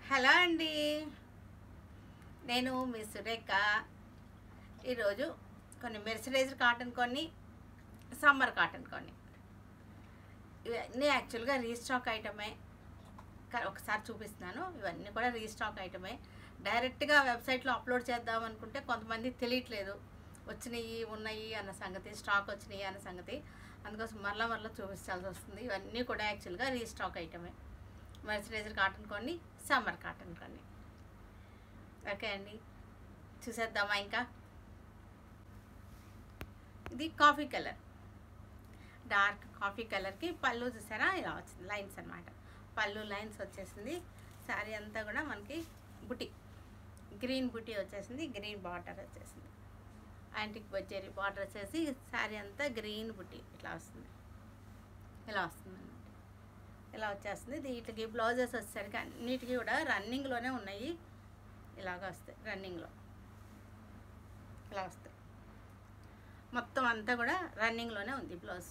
Hello అండి నేను మీ సురేఖ ఈరోజు కొన్ని మెర్సరైజ్డ్ కాటన్ కొన్ని సమ్మర్ కాటన్ కొన్ని ఇవన్నీ యాక్చువల్గా రీస్టాక్ ఐటమే కా- ఒకసారి చూపిస్తున్నాను ఇవన్నీ కూడా రీస్టాక్ ఐటమే డైరెక్ట్గా వెబ్సైట్లో అప్లోడ్ చేద్దాం అనుకుంటే కొంతమంది తెలియట్లేదు వచ్చినాయి ఉన్నాయి అన్న సంగతి స్టాక్ వచ్చినాయి అన్న సంగతి అందుకోసం మరలా మరలా చూపించాల్సి వస్తుంది ఇవన్నీ కూడా యాక్చువల్గా రీస్టాక్ ఐటమే మర్సరైజర్ కాటన్ కొన్ని సమ్మర్ కాటన్ కొన్ని ఓకే అండి చూసేద్దామా ఇంకా ఇది కాఫీ కలర్ డార్క్ కాఫీ కలర్కి పళ్ళు చూసారా ఇలా వచ్చింది లైన్స్ అన్నమాట పళ్ళు లైన్స్ వచ్చేసింది శారీ అంతా కూడా మనకి బుటి గ్రీన్ బుటీ వచ్చేసింది గ్రీన్ బార్డర్ వచ్చేసింది యాంటిక్ బొచ్చేరి బార్డర్ వచ్చేసి శారీ అంతా గ్రీన్ బుట్టి ఇట్లా వస్తుంది ఇలా వస్తుంది అన్నమాట ఇలా వచ్చేస్తుంది వీటికి బ్లౌజెస్ వచ్చేసరికి అన్నిటికీ కూడా రన్నింగ్లోనే ఉన్నాయి ఇలాగ వస్తాయి రన్నింగ్లో ఇలా వస్తాయి మొత్తం అంతా కూడా రన్నింగ్లోనే ఉంది బ్లౌజ్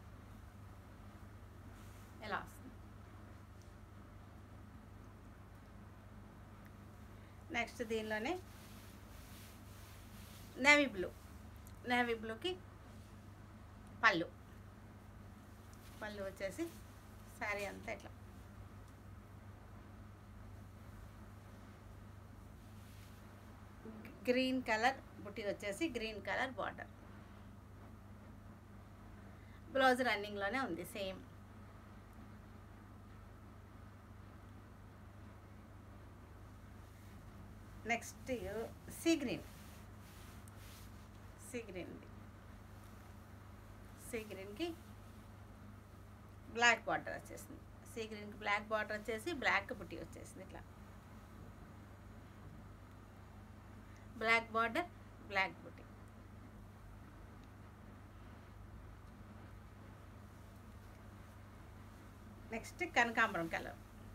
ఇలా వస్తుంది నెక్స్ట్ దీనిలోనే నేవీ బ్లూ నేవీ బ్లూకి పళ్ళు పళ్ళు వచ్చేసి శారీ అంతా ఇట్లా గ్రీన్ కలర్ బుట్టి వచ్చేసి గ్రీన్ కలర్ బార్డర్ బ్లౌజ్ రన్నింగ్లోనే ఉంది same next sea green sea green sea గ్రీన్కి బ్లాక్ బార్డర్ వచ్చేసింది సీ గ్రీన్కి బ్లాక్ బార్డర్ వచ్చేసి బ్లాక్ బుట్టి వచ్చేసింది ఇట్లా బ్లాక్ బార్డర్ బ్లాక్ బుట్టి నెక్స్ట్ కనకాంబరం కలర్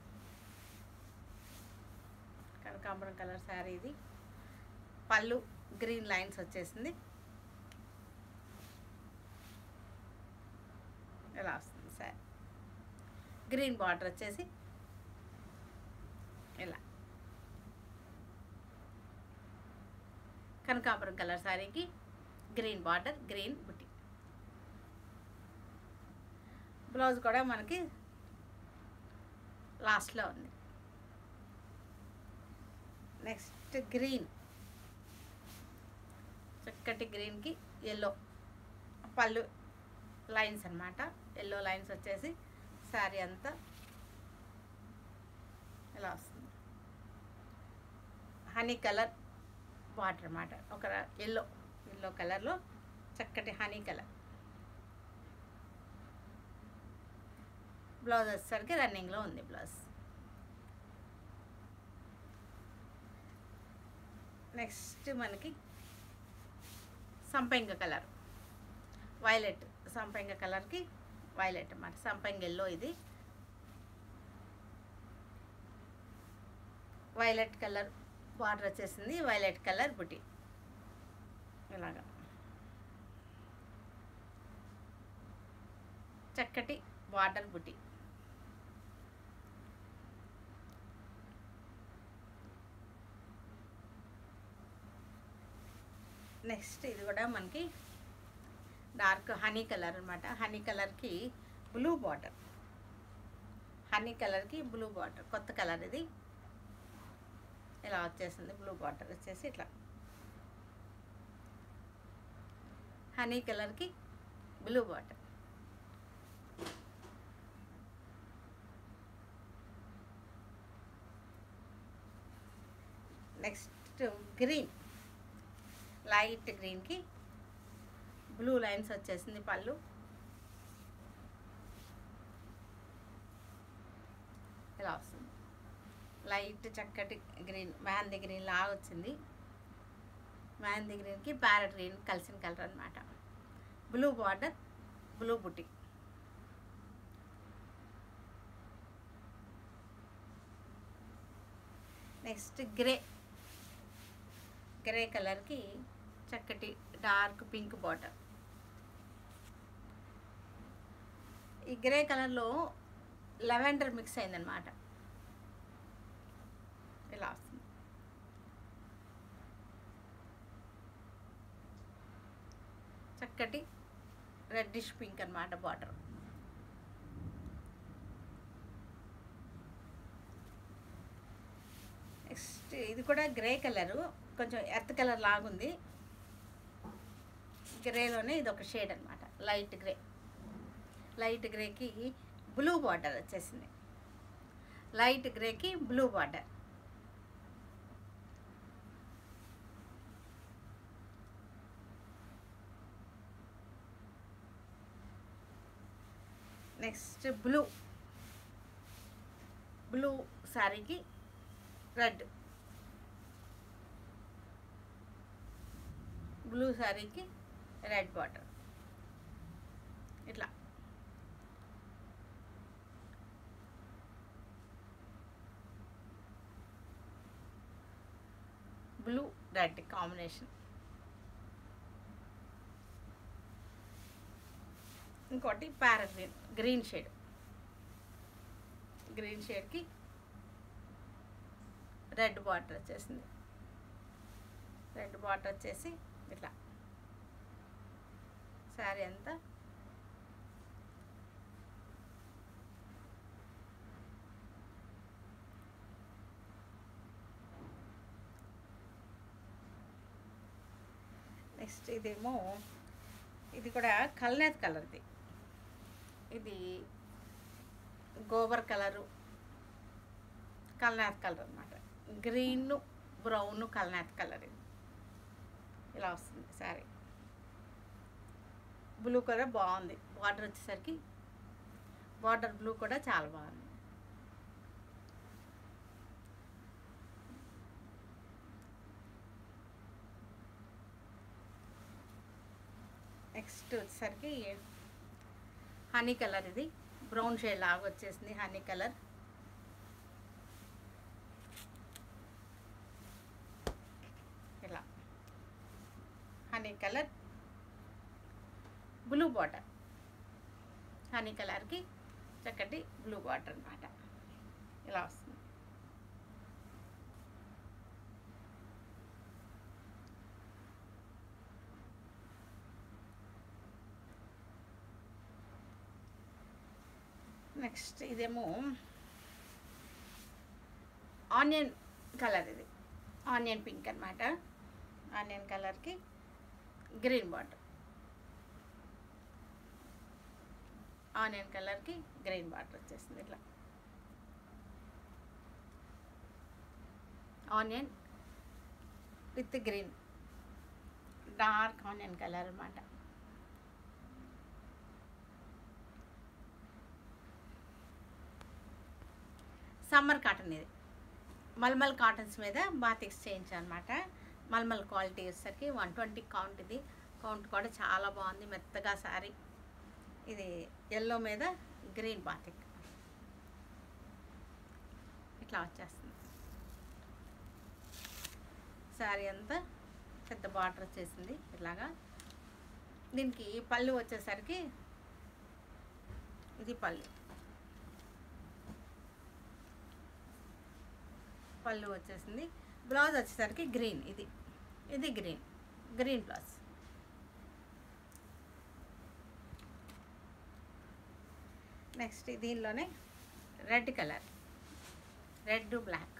కనకాంబరం కలర్ శారీ ఇది పళ్ళు గ్రీన్ లైన్స్ వచ్చేసింది ఇలా వస్తుంది శారీ గ్రీన్ బార్డర్ వచ్చేసి ఇలా కనకాంబరం కలర్ శారీకి గ్రీన్ బార్డర్ గ్రీన్ బుట్టి బ్లౌజ్ కూడా మనకి లాస్ట్లో ఉంది నెక్స్ట్ గ్రీన్ చక్కటి గ్రీన్కి ఎల్లో పళ్ళు లైన్స్ అన్నమాట ఎల్లో లైన్స్ వచ్చేసి శారీ అంతా ఇలా వస్తుంది హనీ కలర్ వాటర్ అన్నమాట ఒక ఎల్లో ఎల్లో కలర్లో చక్కటి హనీ కలర్ బ్లౌజ్ వచ్చేసరికి రన్నింగ్లో ఉంది బ్లౌజ్ నెక్స్ట్ మనకి సంపెంగ కలర్ వైలెట్ సంపెంగ కలర్కి వైలెట్ అన్నమాట సంపెంగ ఎల్లో ఇది వైలెట్ కలర్ బార్డర్ వచ్చేసింది వైలెట్ కలర్ బుటి ఇలాగా చక్కటి బార్డర్ బుటి నెక్స్ట్ ఇది కూడా మనకి డార్క్ హనీ కలర్ అనమాట హనీ కలర్కి బ్లూ బార్డర్ హనీ కలర్కి బ్లూ బార్డర్ కొత్త కలర్ ఇది ఇలా వచ్చేసింది బ్లూ బార్డర్ వచ్చేసి ఇట్లా హనీ కలర్కి blue border next green light గ్రీన్కి బ్లూ లైన్స్ వచ్చేసింది పళ్ళు ఇలా వస్తుంది లైట్ చక్కటి గ్రీన్ మెహందీ గ్రీన్ లాగా వచ్చింది మెహందీ గ్రీన్కి ప్యారెట్ గ్రీన్ కలిసిన కలర్ అనమాట బ్లూ బార్డర్ బ్లూ బుట్టి నెక్స్ట్ గ్రే గ్రే కలర్కి చక్కటి డార్క్ పింక్ బార్డర్ ఈ గ్రే కలర్లో లెవెండర్ మిక్స్ అయిందనమాట ఇలా వస్తుంది చక్కటి రెడ్డిష్ పింక్ అన్నమాట బార్డర్ నెక్స్ట్ ఇది కూడా గ్రే కలరు కొంచెం ఎర్త్ కలర్ లాగుంది గ్రేలోనే ఇది ఒక షేడ్ అనమాట లైట్ గ్రే లైట్ గ్రేకి బ్లూ బార్డర్ వచ్చేసింది లైట్ గ్రేకి blue border next blue blue శారీకి రెడ్ బ్లూ శారీకి రెడ్ బార్డర్ ఇట్లా బ్లూ రెడ్ కాంబినేషన్ ఇంకోటి parrot green green shade green షేడ్కి రెడ్ బార్డర్ వచ్చేసింది రెడ్ బార్డర్ వచ్చేసి ఇట్లా శారీ అంతా నెక్స్ట్ ఇదేమో ఇది కూడా కల్నేత్ కలర్ది ఇది గోబర్ కలరు కల్నాథ్ కలర్ అనమాట గ్రీన్ బ్రౌన్ కల్నాథ్ కలర్ ఇది ఇలా వస్తుంది సారీ బ్లూ కూడా బాగుంది బార్డర్ వచ్చేసరికి బార్డర్ బ్లూ కూడా చాలా బాగుంది నెక్స్ట్ వచ్చేసరికి హనీ కలర్ ఇది బ్రౌన్ షేడ్ లాగా వచ్చేసింది హనీ కలర్ ఇలా honey colour blue border honey కలర్కి చక్కటి బ్లూ బార్డర్ అనమాట ఇలా వస్తుంది నెక్స్ట్ ఇదేమో ఆనియన్ కలర్ ఇది ఆనియన్ పింక్ అనమాట ఆనియన్ కలర్కి గ్రీన్ బార్డర్ ఆనియన్ కలర్కి గ్రీన్ బార్డర్ వచ్చేసింది ఇట్లా onion with green dark onion colour అనమాట సమ్మర్ కాటన్ ఇది మల్మల్ కాటన్స్ మీద బాతిక్స్ చేయించాను అనమాట మల్మల్ క్వాలిటీ వచ్చేసరికి వన్ ట్వంటీ కౌంట్ ఇది కౌంట్ కూడా చాలా బాగుంది మెత్తగా శారీ ఇది ఎల్లో మీద గ్రీన్ బాతిక్ ఇట్లా వచ్చేస్తుంది శారీ అంతా పెద్ద బార్డర్ వచ్చేసింది ఇట్లాగా దీనికి పళ్ళు వచ్చేసరికి ఇది పళ్ళు పళ్ళు వచ్చేసింది బ్లౌజ్ వచ్చేసరికి గ్రీన్ ఇది ఇది గ్రీన్ గ్రీన్ బ్లౌజ్ నెక్స్ట్ దీనిలోనే రెడ్ కలర్ రెడ్ బ్లాక్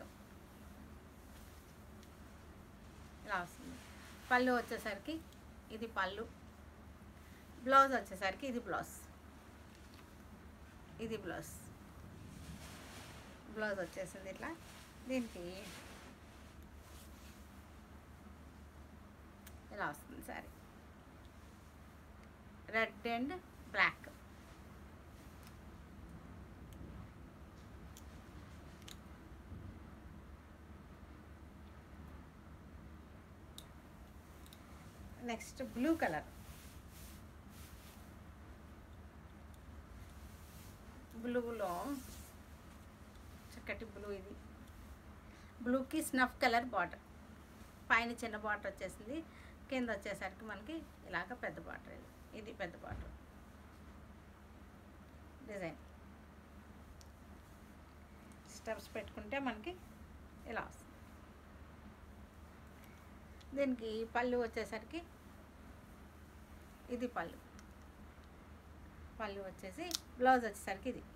ఇలా వస్తుంది పళ్ళు వచ్చేసరికి ఇది పళ్ళు బ్లౌజ్ వచ్చేసరికి ఇది బ్లౌజ్ ఇది బ్లౌజ్ బ్లౌజ్ వచ్చేసింది ఇట్లా దీనికి ఇలా వస్తుంది sari red and black next blue colour బ్లూలో చక్కటి బ్లూ ఇది బ్లూకి స్నఫ్ కలర్ బార్డర్ పైన చిన్న బార్డర్ వచ్చేసింది కింద వచ్చేసరికి మనకి ఇలాగ పెద్ద బార్డర్ ఇది ఇది పెద్ద బార్డర్ డిజైన్ స్టెప్స్ పెట్టుకుంటే మనకి ఇలా వస్తుంది దీనికి పళ్ళు వచ్చేసరికి ఇది పళ్ళు పళ్ళు వచ్చేసి బ్లౌజ్ వచ్చేసరికి ఇది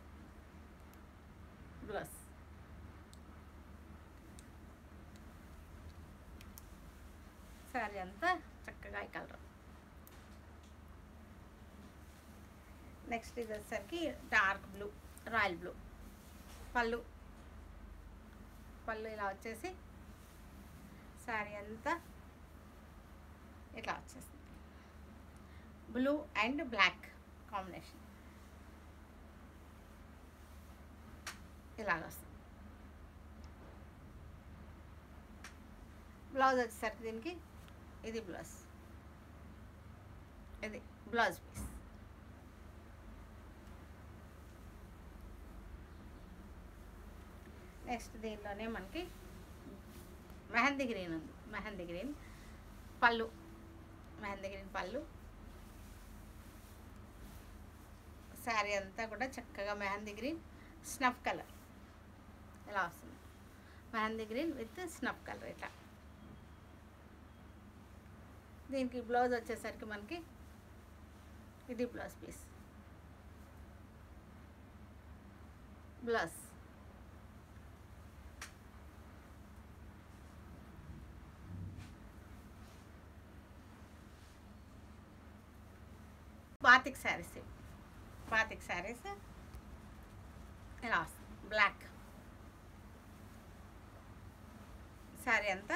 బ్లౌజ్ శారీ అంతా చక్కగా ఈ కలర్ నెక్స్ట్ ఇది వచ్చేసరికి డార్క్ బ్లూ రాయల్ బ్లూ పళ్ళు పళ్ళు ఇలా వచ్చేసి శారీ అంతా ఇట్లా వచ్చేస్తుంది బ్లూ అండ్ బ్లాక్ కాంబినేషన్ ఇలాగ వస్తుంది బ్లౌజ్ వచ్చేసరికి దీనికి ఇది బ్లౌజ్ ఇది బ్లౌజ్ పీస్ నెక్స్ట్ దీనిలోనే మనకి మెహందీ గ్రీన్ ఉంది మెహందీ గ్రీన్ పళ్ళు మెహందీ గ్రీన్ పళ్ళు శారీ అంతా కూడా చక్కగా మెహందీ గ్రీన్ స్నఫ్ కలర్ ఇలా వస్తుంది mehndi green with snuff colour ఇట్లా దీనికి బ్లౌజ్ వచ్చేసరికి మనకి ఇది blouse piece blouse batik saris ఇవి. బాతిక్ శారీస్ ఇలా వస్తుంది బ్లాక్ శారీ అంతా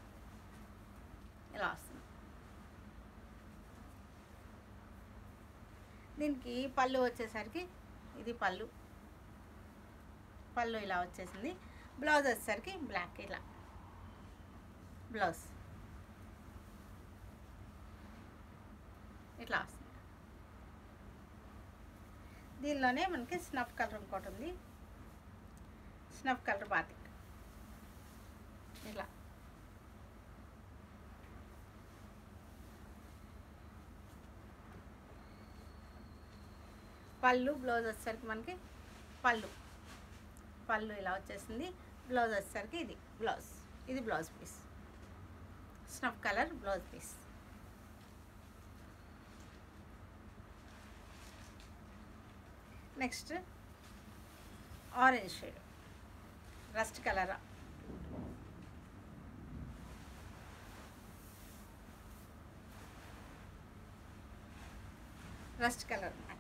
ఇలా వస్తుంది దీనికి పళ్ళు వచ్చేసరికి ఇది పళ్ళు పళ్ళు ఇలా వచ్చేసింది బ్లౌజ్ వచ్చేసరికి బ్లాక్ ఇలా బ్లౌజ్ ఇట్లా వస్తుంది దీనిలోనే మనకి స్నఫ్ కలర్ ఇంకోటి ఉంది స్నఫ్ కలర్ బాతిక్ ఇలా పళ్ళు బ్లౌజ్ వచ్చేసరికి మనకి పళ్ళు పళ్ళు ఇలా వచ్చేసింది బ్లౌజ్ వచ్చేసరికి ఇది బ్లౌజ్ ఇది blouse piece snuff colour blouse piece next orange shade rust colour rust colour అన్నమాట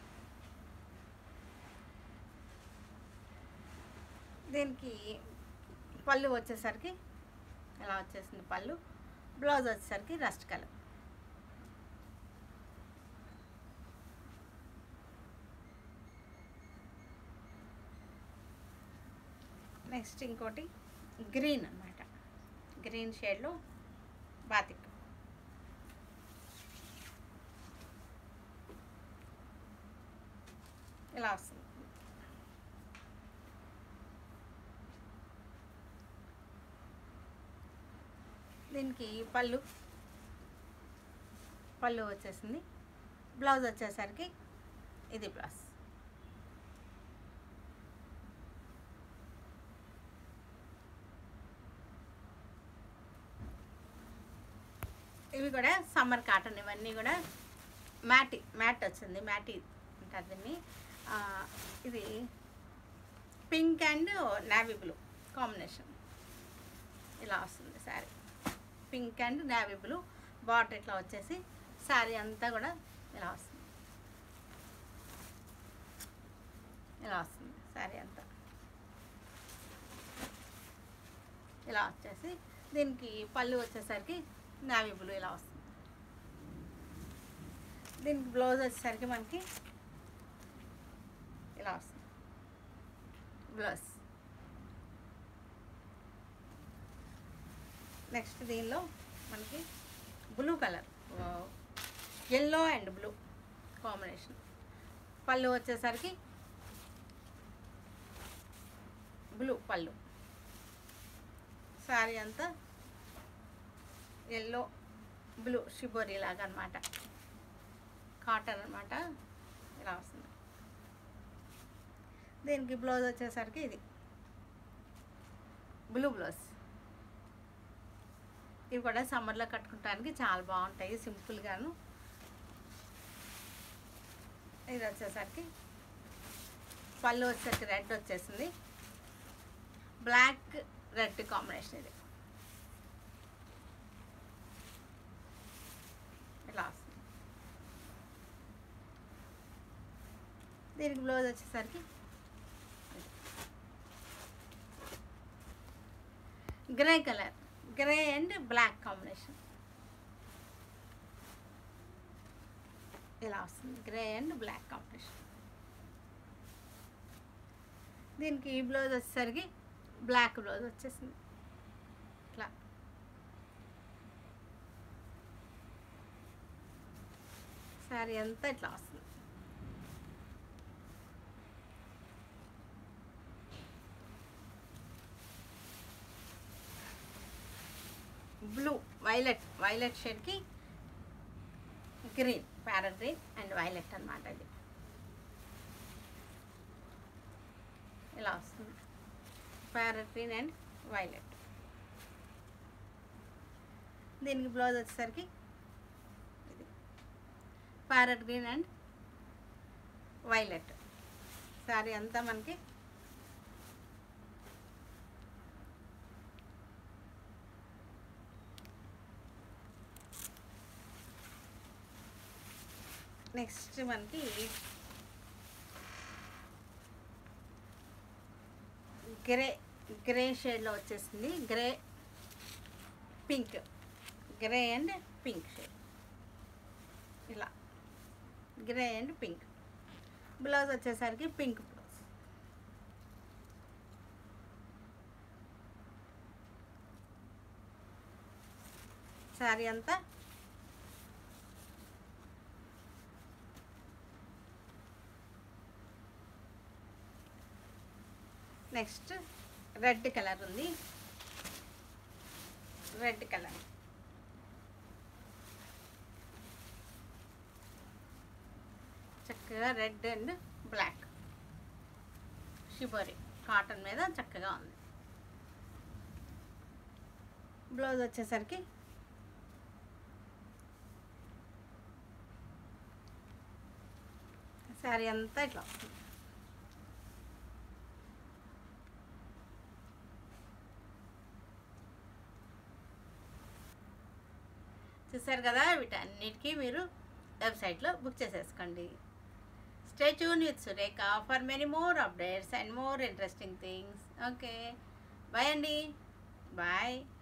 దీనికి పళ్ళు వచ్చేసరికి ఇలా వచ్చేసింది పళ్ళు బ్లౌజ్ వచ్చేసరికి రస్ట్ కలర్ నెక్స్ట్ ఇంకోటి గ్రీన్ అన్నమాట గ్రీన్ షేడ్లో బాతిక్ ఇలా వస్తుంది దీనికి పళ్ళు పళ్ళు వచ్చేసింది బ్లౌజ్ వచ్చేసరికి ఇది బ్లౌజ్ ఇవి కూడా సమ్మర్ కాటన్ ఇవన్నీ కూడా మ్యాటి మ్యాట్ వచ్చింది మ్యాటి ఉంటుంది దీన్ని ఆ, ఇది pink and navy blue combination ఇలా వస్తుంది sari pink and navy blue border ఇట్లా వచ్చేసి శారీ అంతా కూడా ఇలా వస్తుంది ఇలా వస్తుంది శారీ అంతా ఇలా వచ్చేసి దీనికి పళ్ళు వచ్చేసరికి నావీ బ్లూ ఇలా వస్తుంది దీనికి బ్లౌజ్ వచ్చేసరికి మనకి ఇలా వస్తుంది బ్లౌజ్ నెక్స్ట్ దీనిలో మనకి blue colour yellow and blue combination పళ్ళు వచ్చేసరికి బ్లూ పళ్ళు శారీ అంతా ఎల్లో బ్లూ షిబోరి లాగా అనమాట కాటన్ అనమాట ఇలా వస్తుంది దీనికి బ్లౌజ్ వచ్చేసరికి ఇది బ్లూ బ్లౌజ్ ఇవి కూడా సమ్మర్లో కట్టుకోవడానికి చాలా బాగుంటాయి సింపుల్గాను ఇది వచ్చేసరికి పళ్ళు వచ్చేసరికి రెడ్ వచ్చేసింది బ్లాక్ రెడ్ కాంబినేషన్ ఇది ఇలా వస్తుంది దీనికి బ్లౌజ్ వచ్చేసరికి grey colour grey and black combination ఇలా వస్తుంది గ్రే అండ్ బ్లాక్ కాంబినేషన్ దీనికి ఈ బ్లౌజ్ వచ్చేసరికి బ్లాక్ బ్లౌజ్ వచ్చేసింది ఇట్లా శారీ అంతా ఇట్లా వస్తుంది బ్లూ వైలెట్ వైలెట్ షేడ్కి green parrot green and violet అన్నమాట ఇది ఇలా వస్తుంది ప్యారెట్ గ్రీన్ అండ్ వైలెట్ దీనికి బ్లౌజ్ వచ్చేసరికి ఇది parrot green and violet sari అంతా మనకి నెక్స్ట్ మనకి గ్రే గ్రే షేడ్లో వచ్చేసింది grey pink grey and pink shade ఇలా గ్రే అండ్ పింక్ బ్లౌజ్ వచ్చేసరికి పింక్ బ్లౌజ్ శారీ అంతా నెక్స్ట్ రెడ్ కలర్ ఉంది రెడ్ కలర్ చక్కగా red and black shibori cotton మీద చక్కగా ఉంది బ్లౌజ్ వచ్చేసరికి శారీ అంతా ఇట్లా వస్తుంది చూసారు కదా వీటన్నిటికీ మీరు వెబ్సైట్లో బుక్ చేసేసుకోండి stay tune with Surekha for many more updates and more interesting things okay bye అండి బాయ్